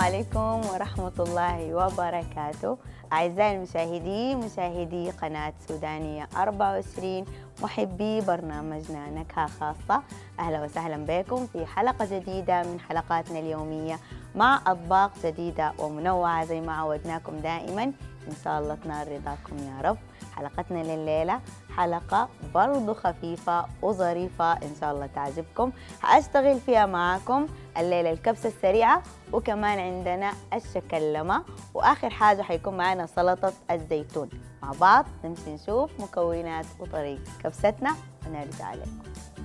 عليكم ورحمة الله وبركاته أعزائي المشاهدين مشاهدي قناة سودانية 24 محبي برنامجنا نكهة خاصة أهلا وسهلا بكم في حلقة جديدة من حلقاتنا اليومية مع أطباق جديدة ومنوعة زي ما عودناكم دائما إن شاء الله تنال رضاكم يا رب حلقتنا لليلة حلقة برضو خفيفة وظريفة إن شاء الله تعجبكم هأشتغل فيها معاكم الليلة الكبسة السريعة وكمان عندنا الشكلمة وآخر حاجة حيكون معنا سلطة الزيتون مع بعض نمشي نشوف مكونات وطريقة كبستنا ونرجع لكم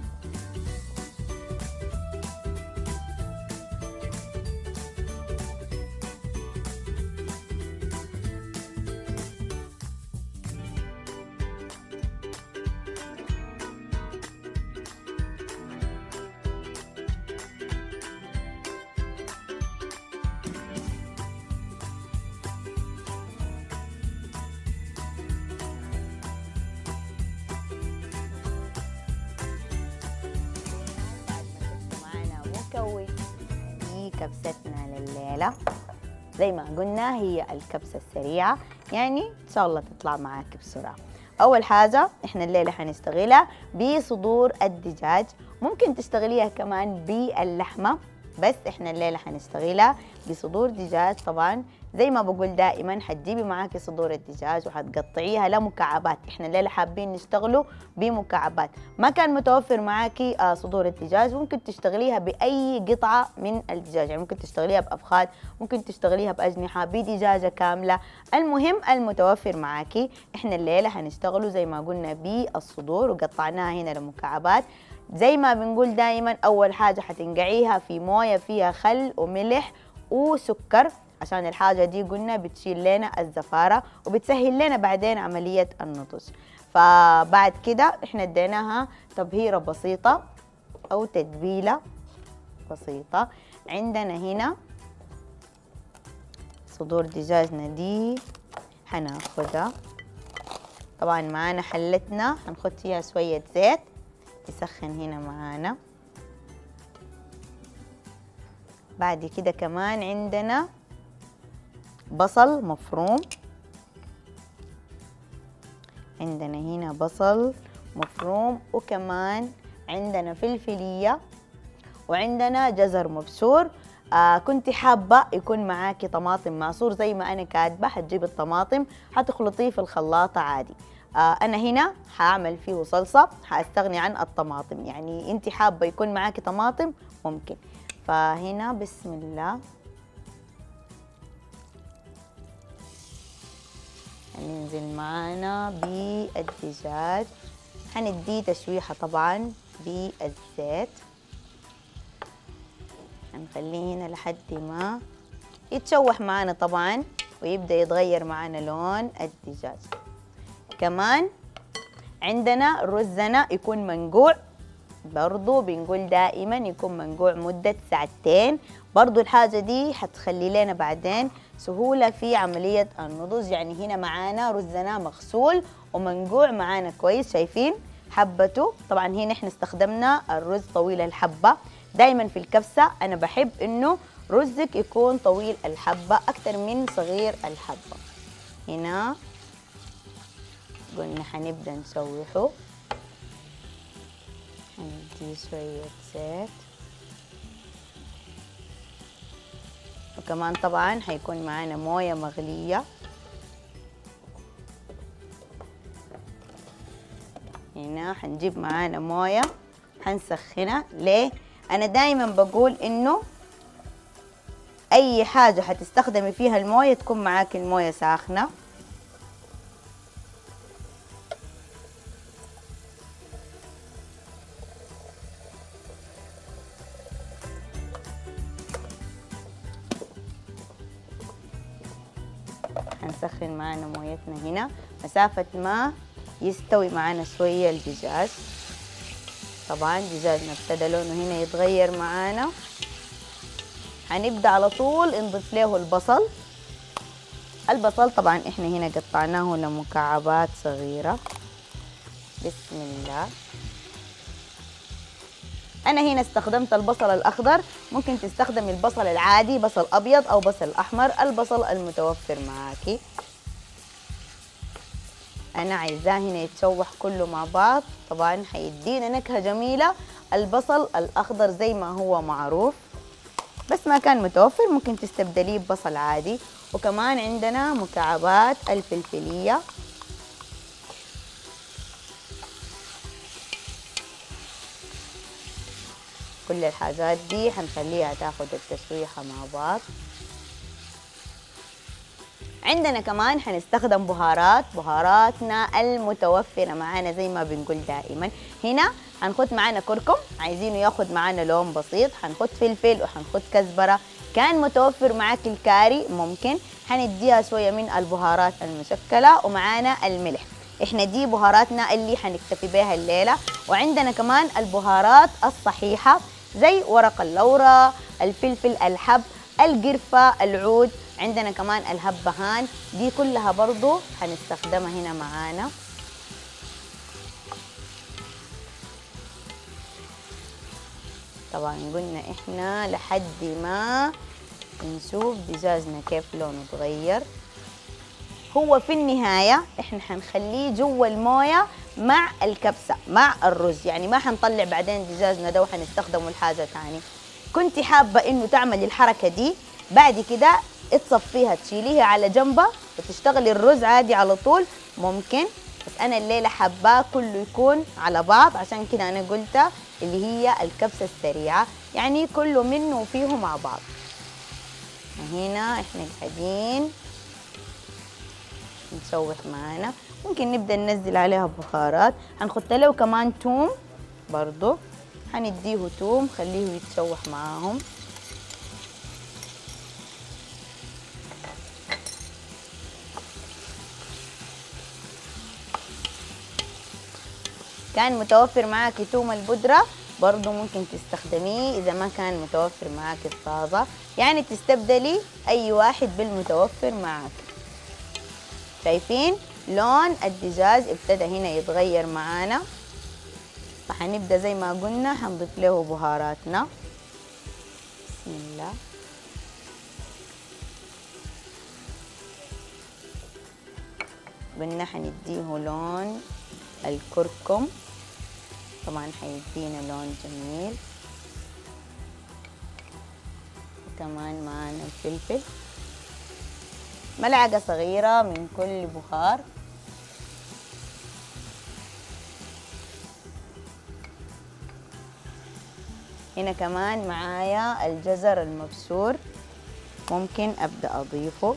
معنا مكون في كبستنا لليلة زي ما قلنا هي الكبسة السريعة يعني إن شاء الله تطلع معاك بسرعة أول حاجة إحنا الليلة حنشتغلها بصدور الدجاج ممكن تشتغليها كمان باللحمة بس إحنا الليلة حنشتغلها بصدور دجاج طبعا زي ما بقول دائما حتجيبي معاكي صدور الدجاج وحتقطعيها لمكعبات احنا الليله حابين نشتغلوا بمكعبات ما كان متوفر معاكي آه، صدور الدجاج ممكن تشتغليها باي قطعه من الدجاج يعني ممكن تشتغليها بافخاذ ممكن تشتغليها باجنحه بدجاجه كامله المهم المتوفر معاكي احنا الليله حنشتغلوا زي ما قلنا بالصدور وقطعناها هنا لمكعبات زي ما بنقول دائما اول حاجه حتنقعيها في مويه فيها خل وملح وسكر عشان الحاجة دي قلنا بتشيل لنا الزفارة وبتسهل لنا بعدين عملية النضج فبعد كده احنا اديناها تبهيرة بسيطة أو تتبيلة بسيطة عندنا هنا صدور دجاجنا دي هناخدها طبعا معانا حلتنا هنحط فيها شوية زيت يسخن هنا معانا بعد كده كمان عندنا بصل مفروم عندنا هنا بصل مفروم وكمان عندنا فلفلية وعندنا جزر مبشور آه كنت حابة يكون معاكي طماطم معصور زي ما أنا كاتبة حتجيب الطماطم حتخلطيه في الخلاطة عادي آه أنا هنا هعمل فيه صلصة هستغني عن الطماطم يعني أنت حابة يكون معاكي طماطم ممكن فهنا بسم الله هننزل معانا بالدجاج هنديه تشويحة طبعا بالزيت هنخليه هنا لحد ما يتشوح معانا طبعا ويبدأ يتغير معانا لون الدجاج كمان عندنا رزنا يكون منقوع برضو بنقول دائما يكون منقوع مدة ساعتين برضو الحاجة دي حتخلي لنا بعدين سهولة في عملية النضوج يعني هنا معانا رزنا مغسول ومنقوع معانا كويس شايفين حبته طبعا هنا احنا استخدمنا الرز طويل الحبة دايما في الكبسة انا بحب انه رزك يكون طويل الحبة اكتر من صغير الحبة هنا قلنا حنبدأ نشوحه هندي شوية زيت وكمان طبعا حيكون معانا موية مغلية هنا حنجيب معانا موية حنسخنها ليه؟ أنا دايما بقول إنه أي حاجة حتستخدمي فيها الموية تكون معاكي الموية ساخنة هنسخن معانا مويتنا هنا مسافة ما يستوي معانا شوية الدجاج طبعا دجاجنا ابتدى لونه هنا يتغير معانا هنبدأ على طول نضيف له البصل البصل طبعا احنا هنا قطعناه لمكعبات صغيرة بسم الله انا هنا استخدمت البصل الاخضر ممكن تستخدمي البصل العادي بصل ابيض او بصل احمر البصل المتوفر معاكي انا عايزاه هنا يتشوح كله مع بعض طبعا حيدينا نكهه جميله البصل الاخضر زي ما هو معروف بس ما كان متوفر ممكن تستبدليه ببصل عادي وكمان عندنا مكعبات الفلفليه كل الحاجات دي حنخليها تاخد التشويحة مع بعض عندنا كمان حنستخدم بهارات بهاراتنا المتوفرة معانا زي ما بنقول دائما هنا حنخد معانا كركم عايزينه ياخد معانا لون بسيط حنخد فلفل وحنخد كزبرة كان متوفر معاك الكاري ممكن حنديها شوية من البهارات المشكلة ومعانا الملح احنا دي بهاراتنا اللي حنكتفي بها الليلة وعندنا كمان البهارات الصحيحة زي ورق اللورة الفلفل الحب القرفة العود عندنا كمان الهبهان دي كلها برضو هنستخدمها هنا معانا طبعا قلنا احنا لحد ما نشوف دجاجنا كيف لونه اتغير هو في النهاية احنا حنخليه جوا الموية مع الكبسة مع الرز يعني ما حنطلع بعدين دجاجنا ده وحنستخدمه لحاجة تاني كنت حابة انه تعملي الحركة دي بعد كده تصفيها تشيليها على جنبها وتشتغلي الرز عادي على طول ممكن بس انا الليلة حباه كله يكون على بعض عشان كده انا قلت اللي هي الكبسة السريعة يعني كله منه وفيه مع بعض هنا احنا قاعدين نشوح معانا ممكن نبدا ننزل عليها بهارات هنحط له كمان توم برضو هنديه توم خليه يتشوح معاهم كان متوفر معاكي توم البودرة برضو ممكن تستخدميه إذا ما كان متوفر معاكي الطازة يعني تستبدلي أي واحد بالمتوفر معاك شايفين لون الدجاج ابتدى هنا يتغير معانا فحنبدا زي ما قلنا حنضيف له بهاراتنا بسم الله قلنا حنديه لون الكركم طبعا حيدينا لون جميل وكمان معانا الفلفل ملعقة صغيرة من كل بخار هنا كمان معايا الجزر المبشور ممكن أبدأ أضيفه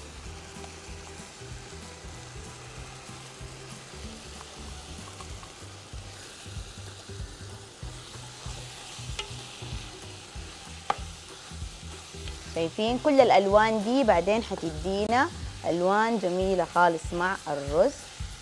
شايفين كل الألوان دي بعدين حتدينا ألوان جميلة خالص مع الرز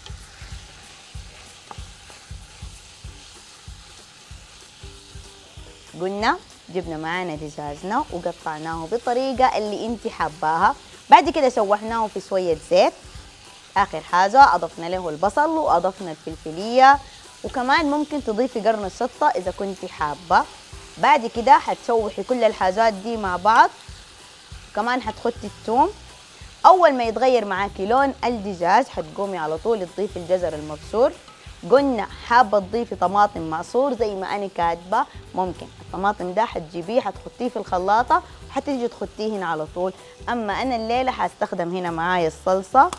قلنا جبنا معانا دجاجنا وقطعناه بالطريقة اللي انت حباها بعد كده شوحناه في شوية زيت آخر حاجة أضفنا له البصل وأضفنا الفلفلية وكمان ممكن تضيفي قرن الشطة إذا كنت حابة بعد كده حتشوحي كل الحاجات دي مع بعض كمان حتخطي الثوم اول ما يتغير معاكي لون الدجاج حتقومي على طول تضيفي الجزر المبشور قلنا حابه تضيفي طماطم معصور زي ما انا كاتبه ممكن الطماطم ده حتجيبيه حتحطيه في الخلاطه وحتيجي تخطيه هنا على طول اما انا الليله حاستخدم هنا معايا الصلصه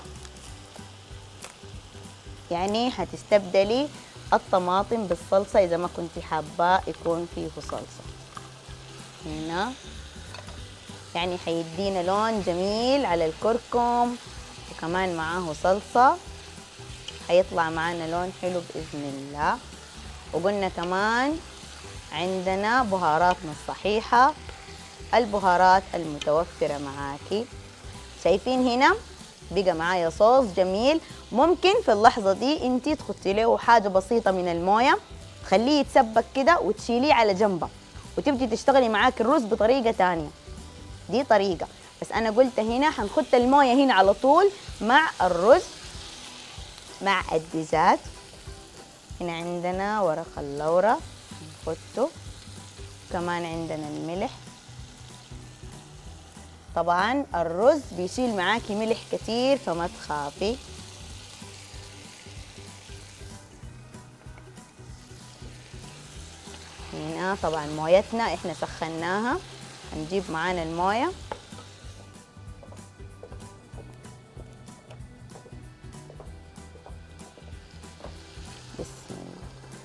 يعني حتستبدلي الطماطم بالصلصه اذا ما كنتي حابه يكون فيه صلصه هنا يعني حيدينا لون جميل على الكركم وكمان معاه صلصة حيطلع معانا لون حلو بإذن الله وقلنا كمان عندنا بهاراتنا الصحيحة البهارات المتوفرة معاكي شايفين هنا بقى معايا صوص جميل ممكن في اللحظة دي انتي تحطي له حاجة بسيطة من الموية تخليه يتسبك كده وتشيليه على جنبه وتبدي تشتغلي معاك الرز بطريقة تانية دي طريقة بس أنا قلت هنا حنخد الموية هنا على طول مع الرز مع الدجاج هنا عندنا ورق اللورة نخده كمان عندنا الملح طبعا الرز بيشيل معاكي ملح كتير فما تخافي هنا طبعا مويتنا احنا سخناها هنجيب معانا المويه بسم الله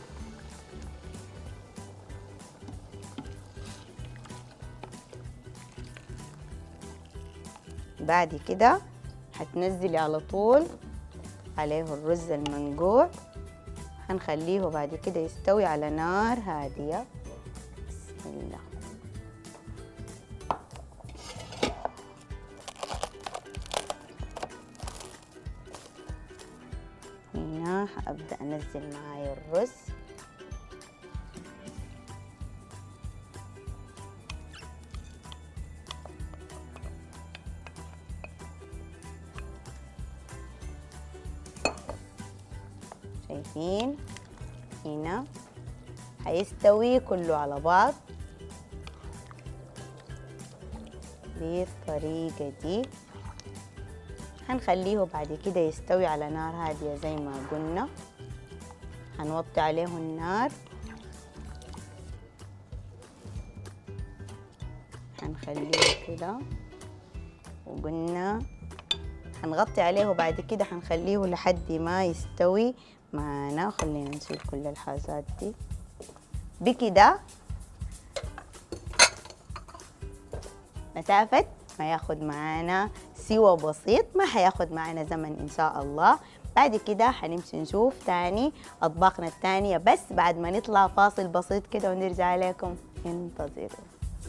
بعد كده هتنزلي على طول عليه الرز المنقوع هنخليه بعد كده يستوي على نار هادية بسم الله هنا هبدأ أنزل معايا الرز شايفين هنا هيستوي كله على بعض بالطريقة دي هنخليه بعد كده يستوي على نار هادية زي ما قلنا هنوطي عليه النار هنخليه كده وقلنا هنغطي عليه وبعد كده هنخليه لحد ما يستوي معانا خلينا نشيل كل الحاجات دي بكده مسافة ما ياخد معانا سوى بسيط ما حياخد معانا زمن إن شاء الله بعد كده هنمشي نشوف تاني أطباقنا التانية بس بعد ما نطلع فاصل بسيط كده ونرجع لكم انتظروا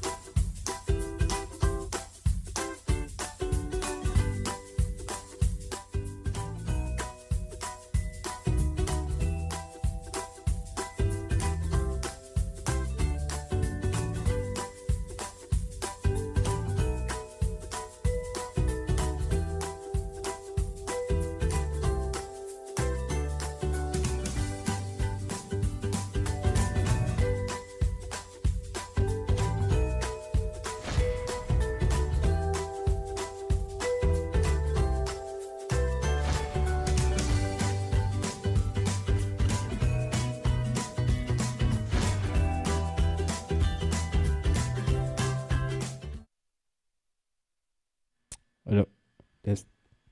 الو تيست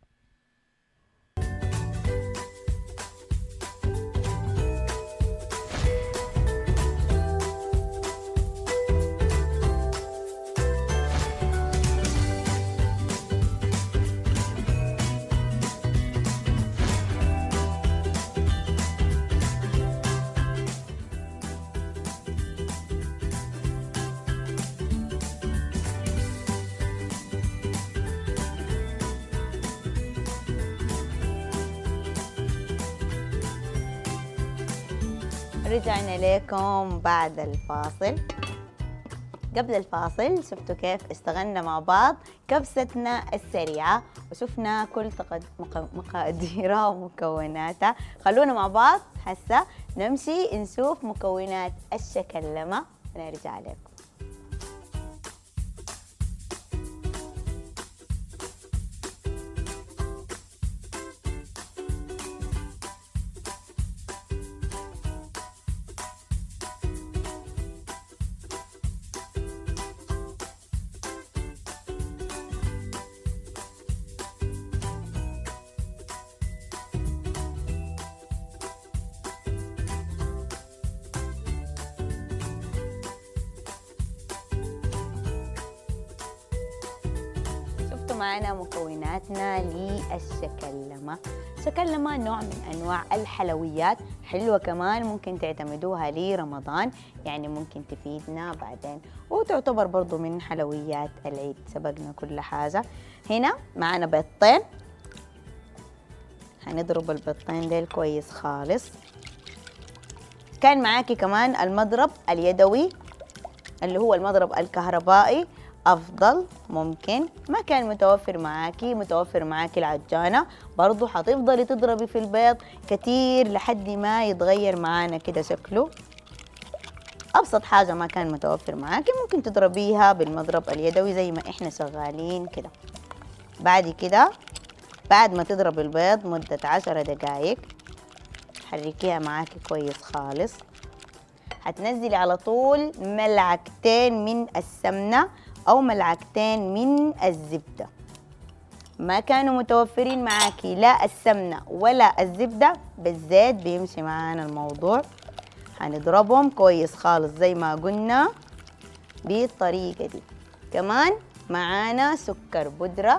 رجعنا لكم بعد الفاصل قبل الفاصل شفتوا كيف اشتغلنا مع بعض كبستنا السريعة وشفنا كل تقد... مق... مقاديرها ومكوناتها خلونا مع بعض هسه نمشي نشوف مكونات الشكلمة ونرجع لكم شفتوا معنا مكوناتنا للشكلمة شكلمة نوع من أنواع الحلويات حلوة كمان ممكن تعتمدوها لرمضان يعني ممكن تفيدنا بعدين وتعتبر برضو من حلويات العيد سبقنا كل حاجة هنا معنا بيضتين هنضرب البيضتين ديل كويس خالص كان معاكي كمان المضرب اليدوي اللي هو المضرب الكهربائي افضل ممكن ما كان متوفر معاكي متوفر معاكي العجانه برضو حتفضلي تضربي في البيض كتير لحد ما يتغير معانا كده شكله ابسط حاجه ما كان متوفر معاكي ممكن تضربيها بالمضرب اليدوي زي ما احنا شغالين كده بعد كده بعد ما تضرب البيض مدة عشرة دقايق حركيها معاكي كويس خالص هتنزلي على طول ملعقتين من السمنة أو ملعقتين من الزبدة ما كانوا متوفرين معاكي لا السمنة ولا الزبدة بالزيت بيمشي معانا الموضوع هنضربهم كويس خالص زي ما قلنا بالطريقة دي كمان معانا سكر بودرة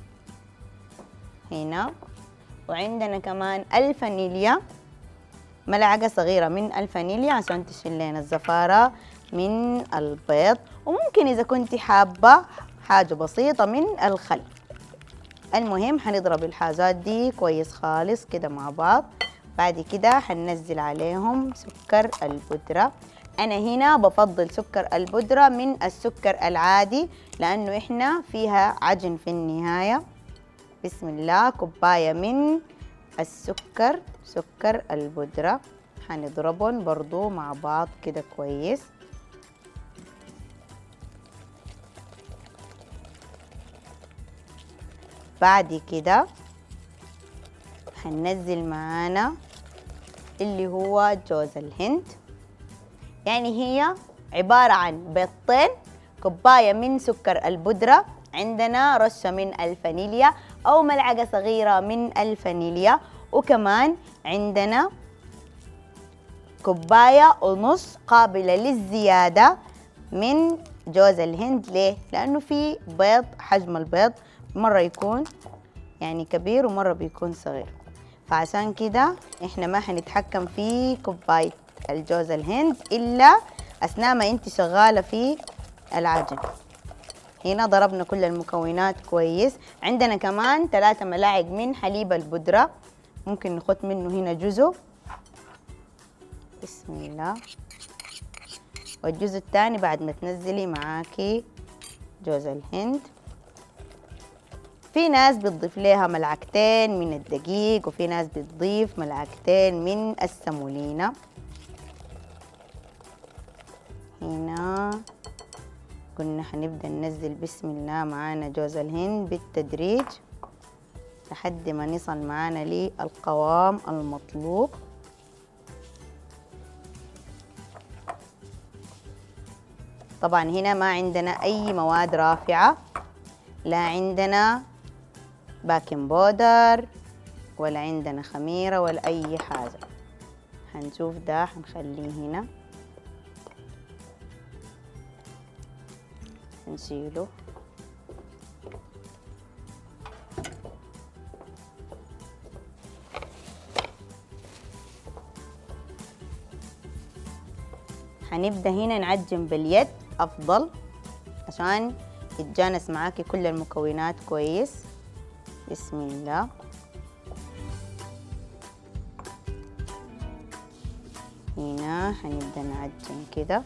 هنا وعندنا كمان الفانيليا ملعقة صغيرة من الفانيليا عشان تشيل لنا الزفارة من البيض وممكن إذا كنت حابة حاجة بسيطة من الخل المهم حنضرب الحاجات دي كويس خالص كده مع بعض بعد كده حننزل عليهم سكر البودرة أنا هنا بفضل سكر البودرة من السكر العادي لأنه إحنا فيها عجن في النهاية بسم الله كوباية من السكر سكر البودرة هنضربهم برضو مع بعض كده كويس بعد كده هننزل معانا اللي هو جوز الهند يعني هي عبارة عن بيضتين كوباية من سكر البودرة عندنا رشة من الفانيليا أو ملعقة صغيرة من الفانيليا وكمان عندنا كوباية ونص قابلة للزيادة من جوز الهند ليه؟ لأنه في بيض حجم البيض مرة يكون يعني كبير ومرة بيكون صغير فعشان كده احنا ما حنتحكم في كوباية الجوز الهند إلا أثناء ما انت شغالة في العجن هنا ضربنا كل المكونات كويس عندنا كمان ثلاثة ملاعق من حليب البودرة ممكن نخط منه هنا جزء بسم الله والجزء الثاني بعد ما تنزلي معاكي جوز الهند في ناس بتضيف لها ملعقتين من الدقيق وفي ناس بتضيف ملعقتين من السمولينا هنا قلنا حنبدأ ننزل بسم الله معانا جوز الهند بالتدريج لحد ما نصل معانا للقوام المطلوب طبعا هنا ما عندنا أي مواد رافعة لا عندنا باكن بودر ولا عندنا خميرة ولا أي حاجة هنشوف ده هنخليه هنا نشيله هنبدأ هنا نعجن باليد أفضل عشان يتجانس معاكي كل المكونات كويس بسم الله هنا هنبدأ نعجن كده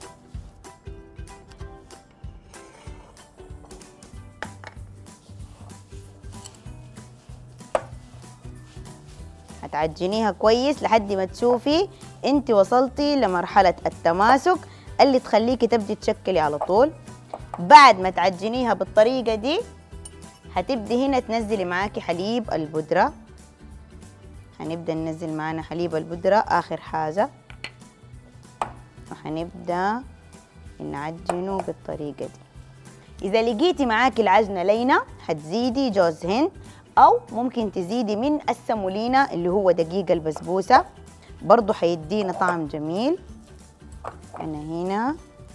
هتعجنيها كويس لحد ما تشوفي انت وصلتي لمرحلة التماسك اللي تخليكي تبدي تشكلي على طول بعد ما تعجنيها بالطريقة دي هتبدي هنا تنزلي معاكي حليب البودرة هنبدأ ننزل معانا حليب البودرة آخر حاجة وهنبدأ نعجنه بالطريقة دي إذا لقيتي معاكي العجنة لينة هتزيدي جوز هند أو ممكن تزيدي من السمولينا اللي هو دقيق البسبوسة برضو حيدينا طعم جميل أنا هنا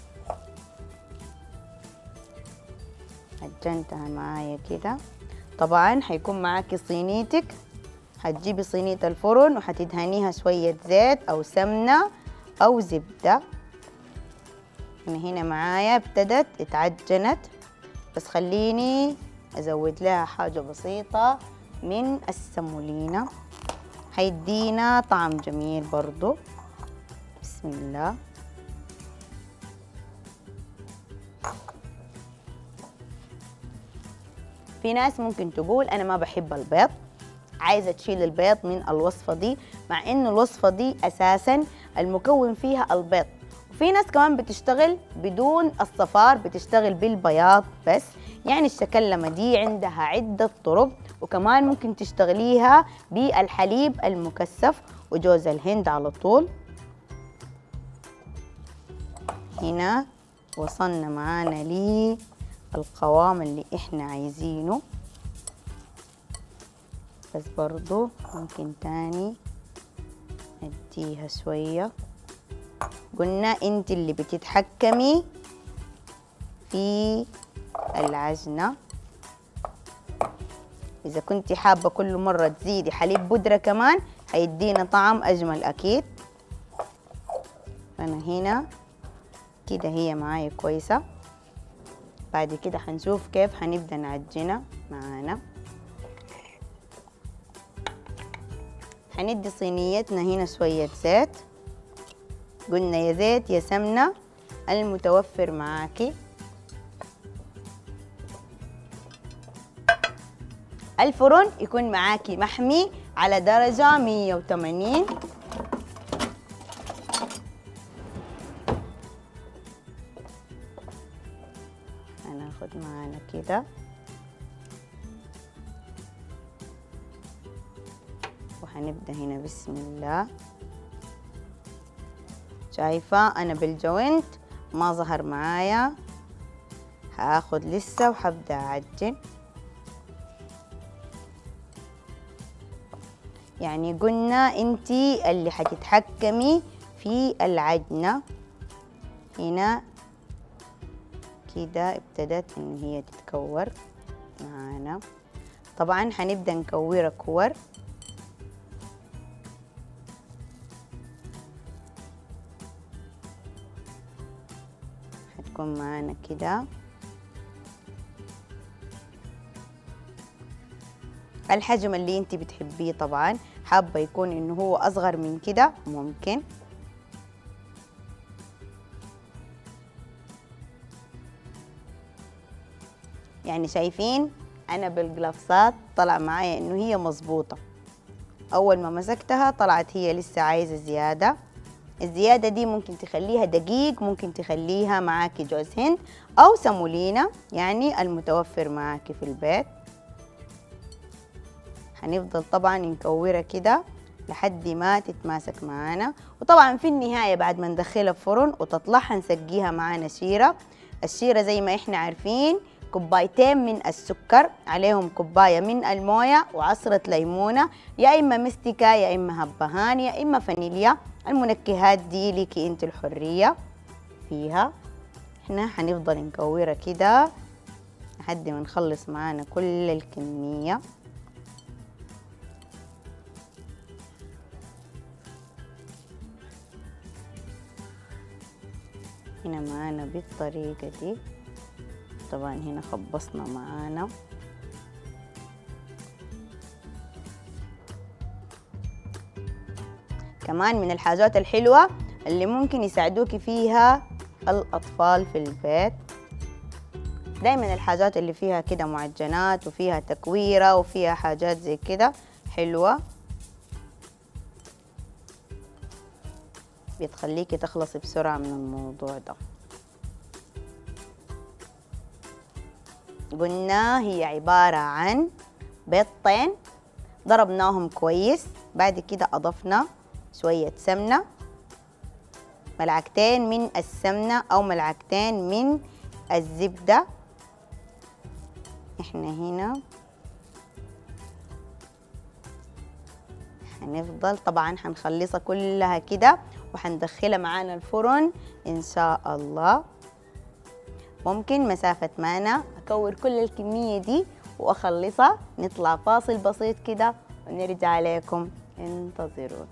عجنتها معايا كده طبعا حيكون معاكي صينيتك هتجيبي صينية الفرن وحتدهنيها شوية زيت أو سمنة أو زبدة أنا هنا معايا ابتدت اتعجنت بس خليني أزود لها حاجة بسيطة من السمولينا هيدينا طعم جميل برضو بسم الله في ناس ممكن تقول أنا ما بحب البيض عايزة تشيل البيض من الوصفة دي مع إنه الوصفة دي أساسا المكون فيها البيض وفي ناس كمان بتشتغل بدون الصفار بتشتغل بالبياض بس يعني الشكلمة دي عندها عدة طرق وكمان ممكن تشتغليها بالحليب المكثف وجوز الهند على طول هنا وصلنا معانا للقوام اللي احنا عايزينه بس برضو ممكن تاني نديها شوية قلنا انت اللي بتتحكمي في العجنة إذا كنت حابة كل مرة تزيدي حليب بودرة كمان هيدينا طعم أجمل أكيد فأنا هنا كده هي معايا كويسة بعد كده هنشوف كيف هنبدأ نعجنها معانا هندي صينيتنا هنا شوية زيت قلنا يا زيت يا سمنة المتوفر معاكي الفرن يكون معاكي محمي على درجة 180 هناخد معانا كده وهنبدأ هنا بسم الله شايفة أنا بالجوينت ما ظهر معايا هاخد لسه وحبدأ أعجن يعني قلنا انتي اللي حتتحكمي في العجنة هنا كده ابتدت ان هي تتكور معانا طبعا هنبدأ نكورها كور هتكون معانا كده الحجم اللي انت بتحبيه طبعا حابة يكون انه هو اصغر من كده ممكن يعني شايفين انا بالجلافسات طلع معايا انه هي مظبوطة اول ما مسكتها طلعت هي لسه عايزة زيادة الزيادة دي ممكن تخليها دقيق ممكن تخليها معاكي جوز هند أو سمولينا يعني المتوفر معاكي في البيت هنفضل طبعا نكورها كده لحد ما تتماسك معانا وطبعا في النهاية بعد ما ندخلها فرن وتطلع هنسقيها معانا شيرة الشيرة زي ما احنا عارفين كوبايتين من السكر عليهم كوباية من الموية وعصرة ليمونة يا إما مستكة يا إما هبهان يا إما فانيليا المنكهات دي ليكي انت الحرية فيها احنا هنفضل نكورها كده لحد ما نخلص معانا كل الكمية هنا معانا بالطريقة دي طبعا هنا خبصنا معانا كمان من الحاجات الحلوة اللي ممكن يساعدوكي فيها الأطفال في البيت دايما الحاجات اللي فيها كده معجنات وفيها تكويرة وفيها حاجات زي كده حلوة بتخليكي تخلصي بسرعة من الموضوع ده قلنا هي عبارة عن بيضتين ضربناهم كويس بعد كده أضفنا شوية سمنة ملعقتين من السمنة أو ملعقتين من الزبدة احنا هنا هنفضل طبعا هنخلصها كلها كده وهندخلها معانا الفرن إن شاء الله ممكن مسافة معنا أكور كل الكمية دي وأخلصها نطلع فاصل بسيط كده ونرجع لكم انتظرونا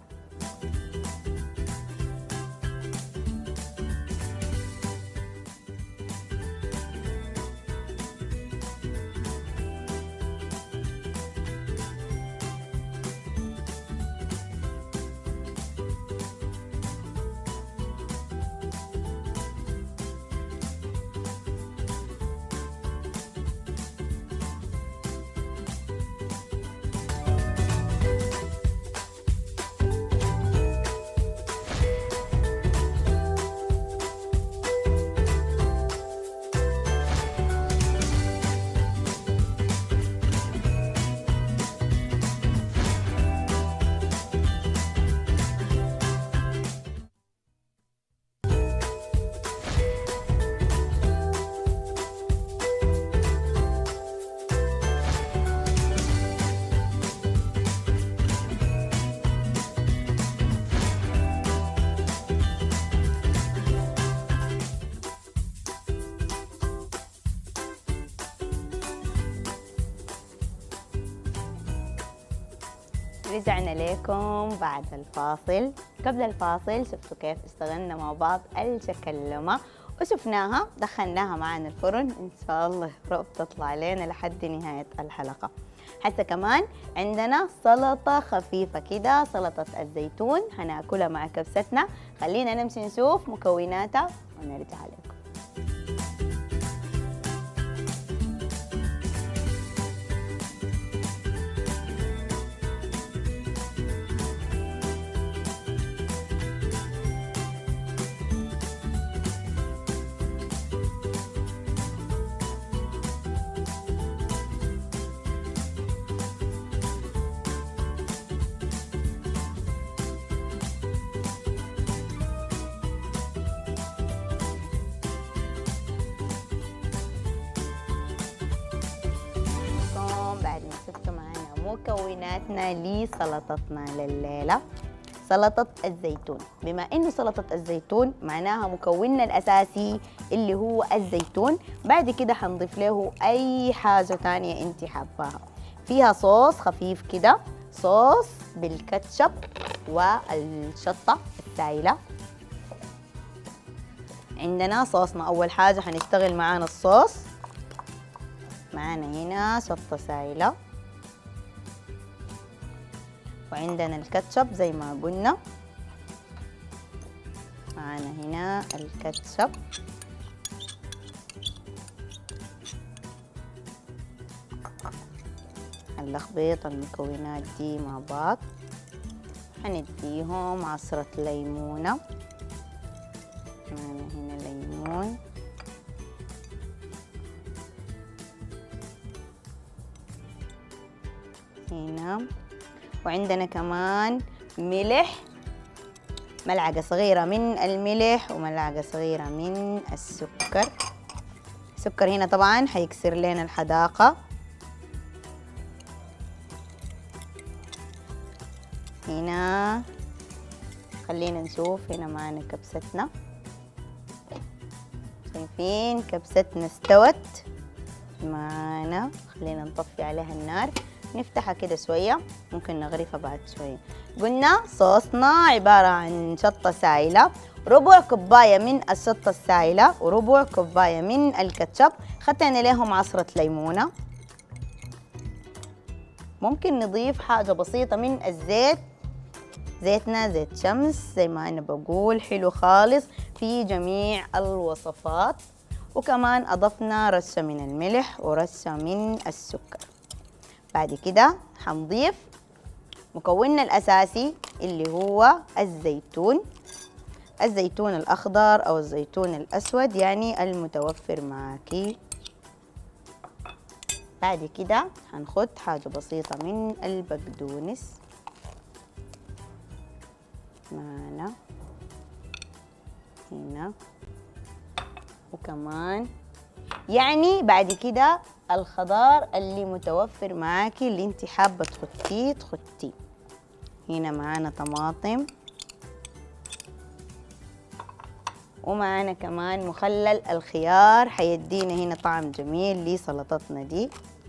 رجعنا لكم بعد الفاصل قبل الفاصل شفتوا كيف اشتغلنا مع بعض الشكلمة وشفناها دخلناها معنا الفرن ان شاء الله رب تطلع لنا لحد نهاية الحلقة حتى كمان عندنا سلطة خفيفة كده سلطة الزيتون هناكلها مع كبستنا خلينا نمشي نشوف مكوناتها ونرجع لكم لكم بعد ما شفتوا معنا مكوناتنا لسلطتنا لليلة سلطة الزيتون بما انه سلطة الزيتون معناها مكوننا الاساسي اللي هو الزيتون بعد كده حنضيف له اي حاجة تانية انت حاباها فيها صوص خفيف كده صوص بالكاتشب والشطة السايلة عندنا صوصنا اول حاجة حنشتغل معانا الصوص معانا هنا شطة سايلة وعندنا الكاتشب زي ما قلنا معانا هنا الكاتشب هنلخبط المكونات دي مع بعض هنديهم عصرة ليمونة معانا هنا ليمون هنا وعندنا كمان ملح ملعقة صغيرة من الملح وملعقة صغيرة من السكر السكر هنا طبعا حيكسر لنا الحداقة هنا خلينا نشوف هنا معنا كبستنا شايفين كبستنا استوت معانا خلينا نطفي عليها النار نفتحها كده شوية ممكن نغرفها بعد شوية قلنا صوصنا عبارة عن شطة سائلة ربع كوباية من الشطة السائلة وربع كوباية من الكاتشب خدنا لهم عصرة ليمونة ممكن نضيف حاجة بسيطة من الزيت زيتنا زيت شمس زي ما أنا بقول حلو خالص في جميع الوصفات وكمان أضفنا رشة من الملح ورشة من السكر بعد كده حنضيف مكوننا الأساسي اللي هو الزيتون الزيتون الأخضر أو الزيتون الأسود يعني المتوفر معاكي بعد كده هنخد حاجة بسيطة من البقدونس معنا هنا وكمان يعني بعد كده الخضار اللي متوفر معاكي اللي انت حابة تخطيه تخطيه هنا معانا طماطم ومعانا كمان مخلل الخيار حيدينا هنا طعم جميل لسلطتنا دي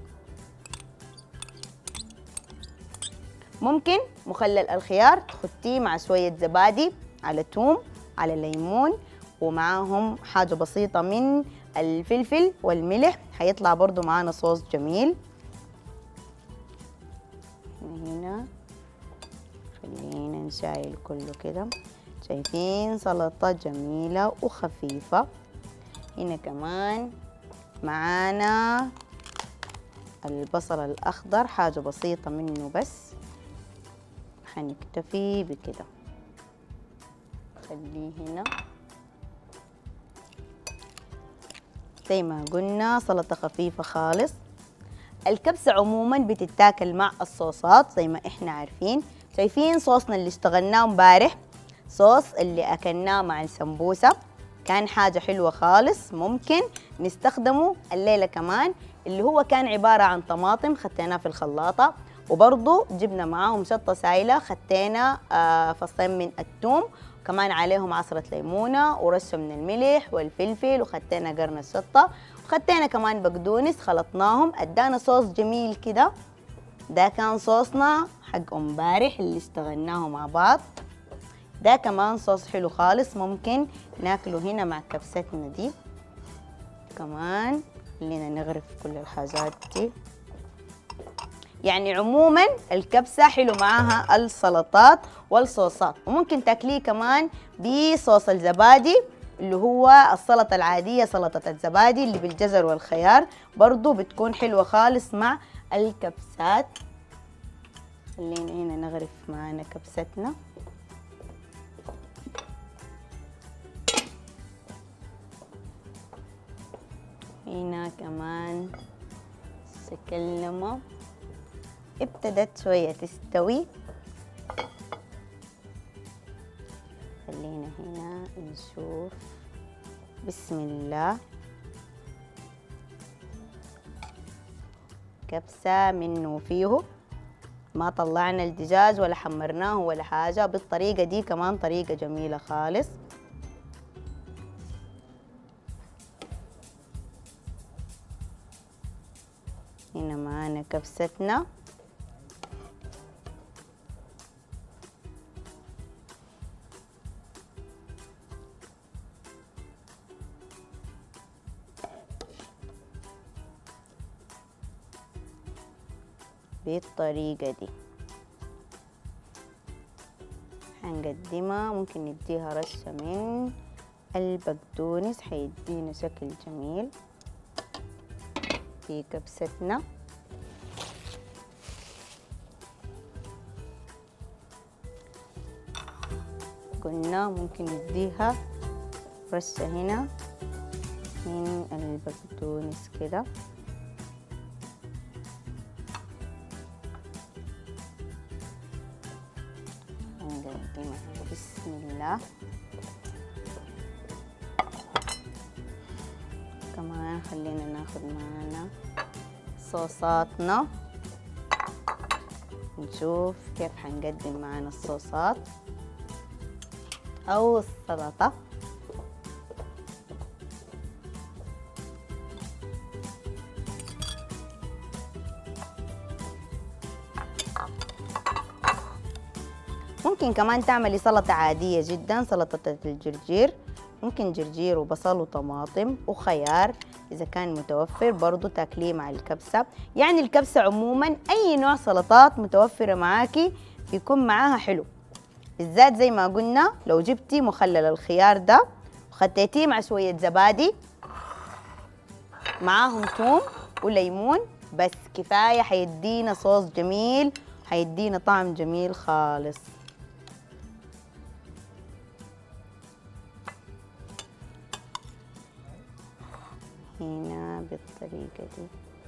ممكن مخلل الخيار تخطيه مع شوية زبادي على توم على ليمون ومعاهم حاجة بسيطة من الفلفل والملح هيطلع برضو معانا صوص جميل هنا خلينا نشايل كله كده شايفين سلطة جميلة وخفيفة هنا كمان معانا البصل الأخضر حاجة بسيطة منه بس هنكتفي بكده خليه هنا زي ما قلنا سلطة خفيفة خالص الكبسة عموما بتتاكل مع الصوصات زي ما احنا عارفين شايفين صوصنا اللي اشتغلناه امبارح صوص اللي اكلناه مع السمبوسة كان حاجة حلوة خالص ممكن نستخدمه الليلة كمان اللي هو كان عبارة عن طماطم خديناه في الخلاطة وبرضو جبنا معاهم شطة سايلة خدينا آه فصين من الثوم كمان عليهم عصرة ليمونة ورشة من الملح والفلفل وخدينا قرن الشطة وخدينا كمان بقدونس خلطناهم ادانا صوص جميل كده ده كان صوصنا حق امبارح اللي اشتغلناه مع بعض ده كمان صوص حلو خالص ممكن ناكله هنا مع كبستنا دي كمان خلينا نغرف كل الحاجات دي يعني عموما الكبسة حلو معاها السلطات والصوصات وممكن تاكليه كمان بصوص الزبادي اللي هو السلطة العادية سلطة الزبادي اللي بالجزر والخيار برضو بتكون حلوة خالص مع الكبسات خلينا هنا نغرف معانا كبستنا هنا كمان سكلمة ابتدت شوية تستوي خلينا هنا نشوف بسم الله كبسة منه فيه ما طلعنا الدجاج ولا حمرناه ولا حاجة بالطريقة دي كمان طريقة جميلة خالص هنا معانا كبستنا بالطريقة دي هنقدمها ممكن نديها رشة من البقدونس حيدينا شكل جميل في كبستنا قلنا ممكن نديها رشة هنا من البقدونس كده نقدمها بسم الله كمان خلينا ناخد معانا صوصاتنا نشوف كيف حنقدم معانا الصوصات أو السلطة ممكن كمان تعملي سلطة عادية جدا سلطة الجرجير ممكن جرجير وبصل وطماطم وخيار إذا كان متوفر برضو تاكليه مع الكبسة يعني الكبسة عموما أي نوع سلطات متوفرة معاكي بيكون معاها حلو بالذات زي ما قلنا لو جبتي مخلل الخيار ده وخطيتيه مع شوية زبادي معاهم توم وليمون بس كفاية حيدينا صوص جميل حيدينا طعم جميل خالص هنا بالطريقة دي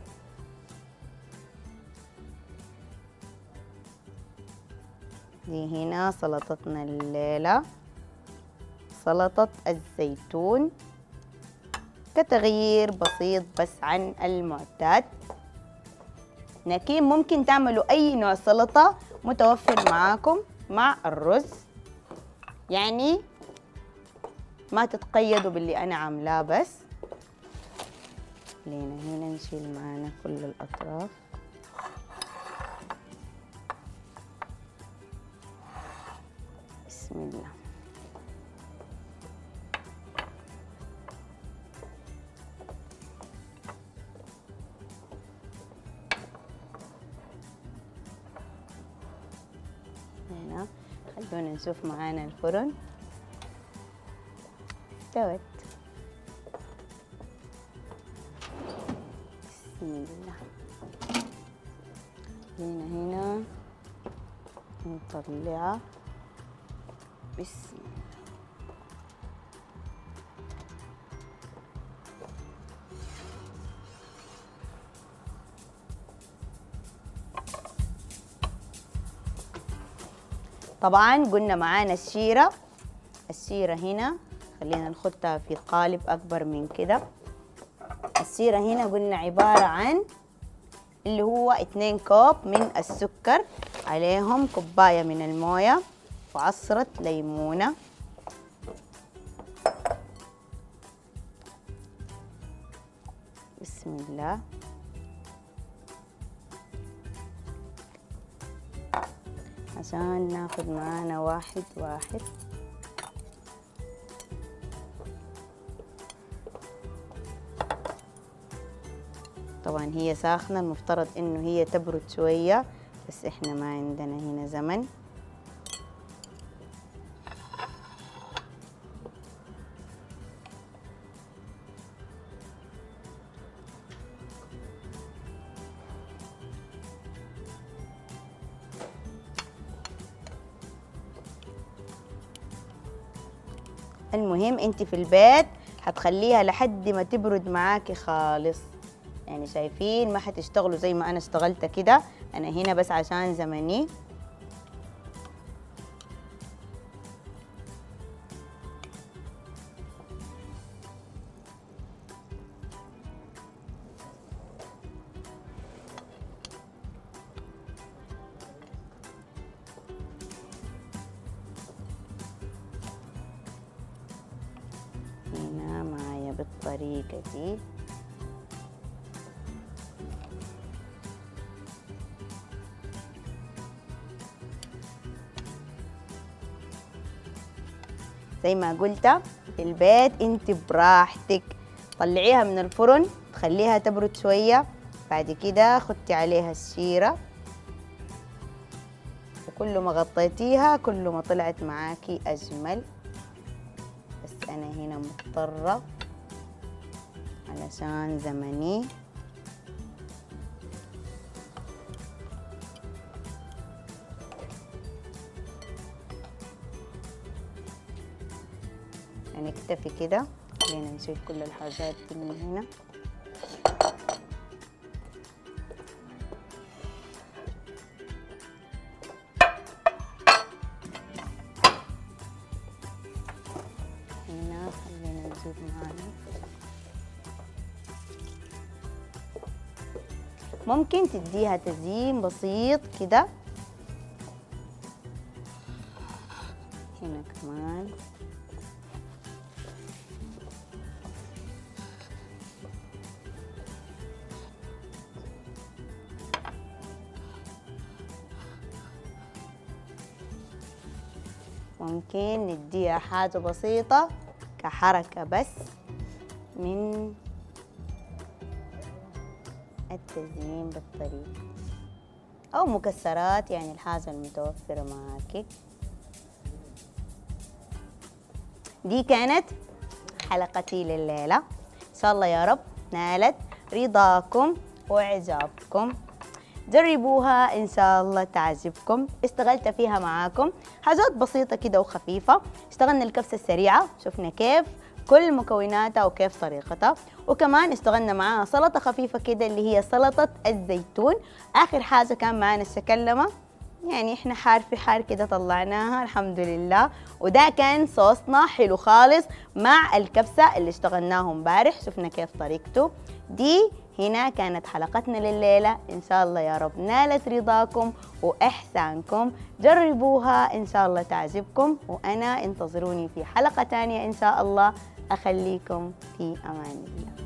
دي هنا سلطتنا الليلة سلطة الزيتون كتغيير بسيط بس عن المعتاد لكن ممكن تعملوا أي نوع سلطة متوفر معاكم مع الرز يعني ما تتقيدوا باللي أنا عاملاه بس خلينا هنا نشيل معانا كل الأطراف بسم الله هنا خلونا نشوف معانا الفرن استوت بسم الله هنا هنا نطلعها بسم الله طبعا قلنا معانا الشيرة الشيرة هنا خلينا نخدها في قالب أكبر من كده الشيرة هنا قلنا عبارة عن اللي هو اتنين كوب من السكر عليهم كوباية من الموية وعصرة ليمونة بسم الله عشان ناخد معانا واحد واحد طبعا هي ساخنة المفترض انه هي تبرد شوية بس احنا ما عندنا هنا زمن المهم انت في البيت هتخليها لحد ما تبرد معاكي خالص يعني شايفين ما حتشتغلوا زي ما انا اشتغلت كده انا هنا بس عشان زمني هنا معايا بالطريقة دي زي ما قلت في البيت انت براحتك طلعيها من الفرن تخليها تبرد شوية بعد كده خدتي عليها الشيرة وكل ما غطيتيها كل ما طلعت معاكي أجمل بس أنا هنا مضطرة علشان زمني هنكتفي كده خلينا نشيل كل الحاجات دي من هنا هنا خلينا نجيب معانا ممكن تديها تزيين بسيط كده هنا كمان ممكن نديها حاجة بسيطة كحركة بس من التزيين بالطريقة أو مكسرات يعني الحاجة المتوفرة معاكي دي كانت حلقتي لليلة إن شاء الله يا رب نالت رضاكم وإعجابكم جربوها إن شاء الله تعجبكم اشتغلت فيها معاكم حاجات بسيطة كده وخفيفة اشتغلنا الكبسة السريعة شفنا كيف كل مكوناتها وكيف طريقتها وكمان اشتغلنا معاها سلطة خفيفة كده اللي هي سلطة الزيتون آخر حاجة كان معانا الشكلمة يعني احنا حار في حار كده طلعناها الحمد لله وده كان صوصنا حلو خالص مع الكبسة اللي اشتغلناه امبارح شفنا كيف طريقته دي هنا كانت حلقتنا لليلة إن شاء الله يا رب نالت رضاكم وإحسانكم جربوها إن شاء الله تعجبكم وأنا انتظروني في حلقة تانية إن شاء الله أخليكم في أمان الله